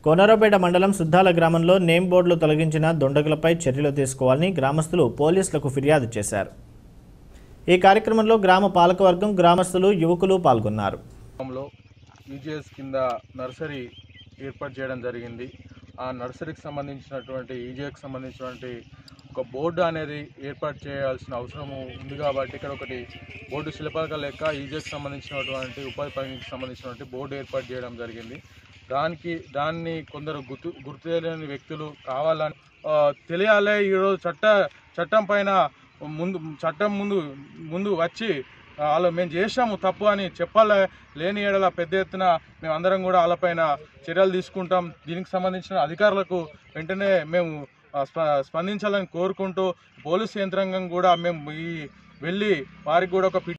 కోనరాపేట మండలం సుద్దాల గ్రామంలో నేమ్ బోర్డులు తొలగించిన దుండగులపై చర్యలు తీసుకోవాలని గ్రామస్తులు పోలీసులకు ఫిర్యాదు చేశారు ఈ కార్యక్రమంలో గ్రామ పాలకవర్గం గ్రామస్తులు యువకులు పాల్గొన్నారు గ్రామంలో ఈజీఎస్ కింద నర్సరీ ఏర్పాటు చేయడం జరిగింది ఆ నర్సరీకి సంబంధించినటువంటి ఈజీఎస్కి సంబంధించినటువంటి ఒక బోర్డు అనేది ఏర్పాటు చేయాల్సిన అవసరం ఉంది కాబట్టి ఇక్కడ ఒకటి బోర్డు శిల్పక లెక్క ఈజీఎస్కి సంబంధించినటువంటి ఉపాధి పనికి సంబంధించినటువంటి బోర్డు ఏర్పాటు చేయడం జరిగింది దానికి దాన్ని కొందరు గుర్తు గుర్తు తెలియని వ్యక్తులు కావాలని ఆ, తెలియాలి ఈరోజు చట్ట చట్టం పైన ముందు చట్టం ముందు ముందు వచ్చి వాళ్ళు మేము చేసాము తప్పు అని చెప్పాలి లేని ఏడల పెద్ద ఎత్తున మేము అందరం కూడా వాళ్ళపైన చర్యలు తీసుకుంటాం దీనికి సంబంధించిన అధికారులకు వెంటనే మేము ఆ, స్ప- స్పందించాలని కోరుకుంటూ పోలీసు యంత్రాంగం కూడా మేము ఈ వెళ్ళి వారికి కూడా ఒక పిటి